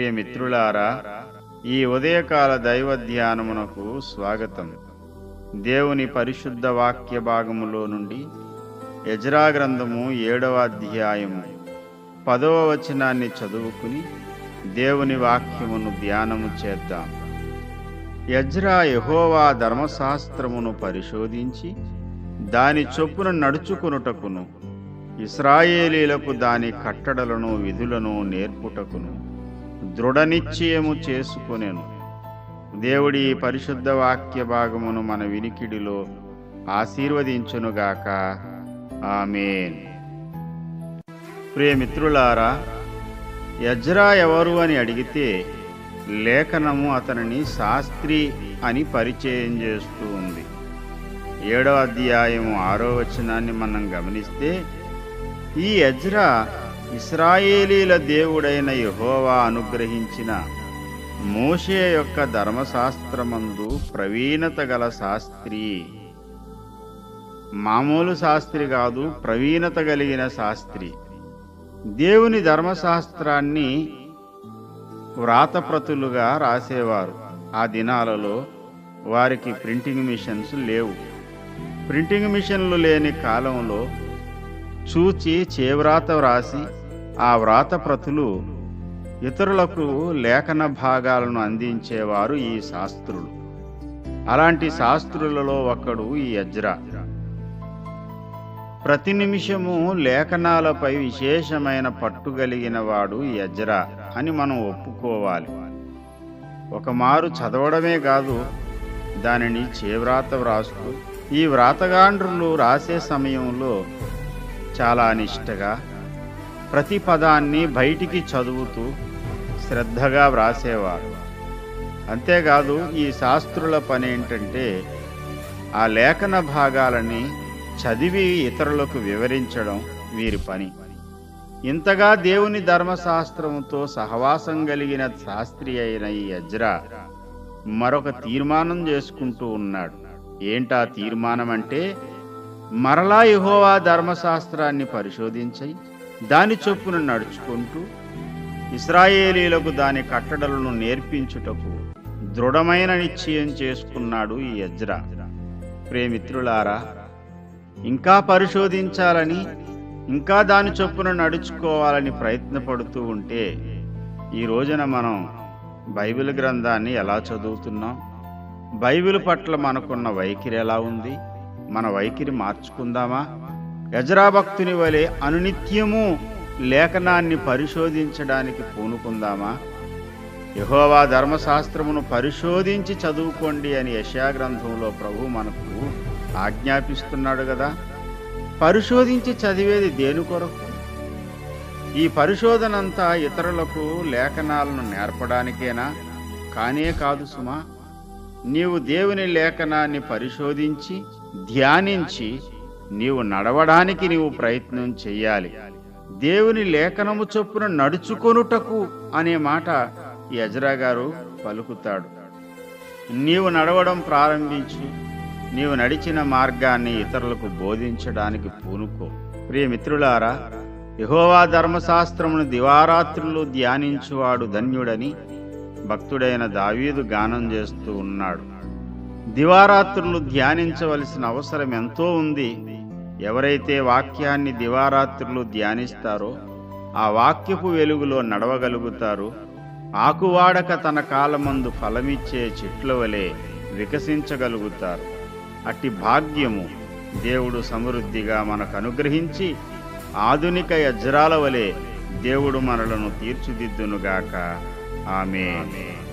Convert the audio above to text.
ప్రియమిత్రులారా ఈ ఉదయకాల దైవ ధ్యానమునకు స్వాగతం దేవుని పరిశుద్ధ వాక్య భాగములో నుండి యజ్రా గ్రంథము ఏడవ అధ్యాయము పదవ వచనాన్ని చదువుకుని దేవుని వాక్యమును ధ్యానము చేద్దాం యజ్రా యెహోవా ధర్మశాస్త్రమును పరిశోధించి దాని చొప్పున నడుచుకొనుటకును ఇస్రాయేలీలకు దాని కట్టడలను విధులను నేర్పుటకును దృఢ నిశ్చయము చేసుకొనెను దేవుడి ఈ పరిశుద్ధ వాక్య భాగమును మన వినికిడిలో ఆశీర్వదించునుగాక ఆమేన్ ప్రియమిత్రులారా యజ్రా ఎవరు అని అడిగితే లేఖనము అతనిని శాస్త్రి అని పరిచయం చేస్తూ ఉంది ఏడవ అధ్యాయం ఆరో వచనాన్ని మనం గమనిస్తే ఈ యజ్రా ఇస్రాయేలీల దేవుడైన యెహోవా అనుగ్రహించిన మోషే యొక్క ధర్మశాస్త్రమందు ప్రవీణత గల శాస్త్రి మామూలు శాస్త్రి కాదు ప్రవీణత కలిగిన శాస్త్రి దేవుని ధర్మశాస్త్రాన్ని వ్రాతప్రతులుగా రాసేవారు ఆ దినాలలో వారికి ప్రింటింగ్ మిషన్స్ లేవు ప్రింటింగ్ మిషన్లు లేని కాలంలో చూచి చేవ్రాత వ్రాసి ఆ వ్రాతప్రతులు ఇతరులకు లేఖన భాగాలను అందించేవారు ఈ శాస్త్రులు అలాంటి శాస్త్రులలో ఒకడు ఈ యజ్రా ప్రతి నిమిషము లేఖనాలపై విశేషమైన పట్టుగలిగిన వాడు ఈ యజ్రా అని మనం ఒప్పుకోవాలి ఒక మారు చదవడమే కాదు దానిని చేవ్రాత వ్రాస్తూ ఈ వ్రాతగాండ్రులు రాసే సమయంలో చాలా నిష్టగా ప్రతి పదాన్ని బయటికి చదువుతూ శ్రద్ధగా వ్రాసేవారు అంతేకాదు ఈ శాస్త్రుల పని ఏంటంటే ఆ లేఖన భాగాలని చదివి ఇతరులకు వివరించడం వీరి పని ఇంతగా దేవుని ధర్మశాస్త్రముతో సహవాసం కలిగిన శాస్త్రి అయిన ఈ యజ్రా మరొక తీర్మానం చేసుకుంటూ ఉన్నాడు ఏంటా తీర్మానం అంటే మరలా యెహోవా ధర్మశాస్త్రాన్ని పరిశోధించి దాని చొప్పున నడుచుకుంటూ ఇస్రాయేలీలకు దాని కట్టడలను నేర్పించుటకు దృఢమైన నిశ్చయం చేసుకున్నాడు ఈ యజ్రా ప్రేమిత్రులారా ఇంకా పరిశోధించాలని ఇంకా దాని చొప్పున నడుచుకోవాలని ప్రయత్నపడుతూ ఉంటే ఈ రోజున మనం బైబిల్ గ్రంథాన్ని ఎలా చదువుతున్నాం బైబిల్ పట్ల మనకున్న వైఖరి ఎలా ఉంది మన వైఖరి మార్చుకుందామా యజరా భక్తుని వలె అనునిత్యము లేఖనాన్ని పరిశోధించడానికి పూనుకుందామా యహోవా ధర్మశాస్త్రమును పరిశోధించి చదువుకోండి అని యశా గ్రంథంలో ప్రభు మనకు ఆజ్ఞాపిస్తున్నాడు కదా పరిశోధించి చదివేది దేని కొరకు ఈ పరిశోధనంతా ఇతరులకు లేఖనాలను నేర్పడానికేనా కానే కాదు సుమా నీవు దేవుని లేఖనాన్ని పరిశోధించి ధ్యానించి నీవు నడవడానికి నీవు ప్రయత్నం చెయ్యాలి దేవుని లేఖనము చొప్పున నడుచుకొనుటకు అనే మాట ఈ అజరా గారు పలుకుతాడు నీవు నడవడం ప్రారంభించు నీవు నడిచిన మార్గాన్ని ఇతరులకు బోధించడానికి పూనుకో ప్రియమిత్రులారా యహోవా ధర్మశాస్త్రమును దివారాత్రులు ధ్యానించువాడు ధన్యుడని భక్తుడైన దావీదు గానం చేస్తూ ఉన్నాడు దివారాత్రులు ధ్యానించవలసిన అవసరం ఎంతో ఉంది ఎవరైతే వాక్యాన్ని దివారాత్రులు ధ్యానిస్తారో ఆ వాక్యపు వెలుగులో నడవగలుగుతారు ఆకువాడక తన కాలమందు ఫలమిచ్చే చెట్ల వలె వికసించగలుగుతారు అట్టి భాగ్యము దేవుడు సమృద్ధిగా మనకు అనుగ్రహించి ఆధునిక యజ్రాల వలె దేవుడు మనలను తీర్చిదిద్దునుగాక ఆమె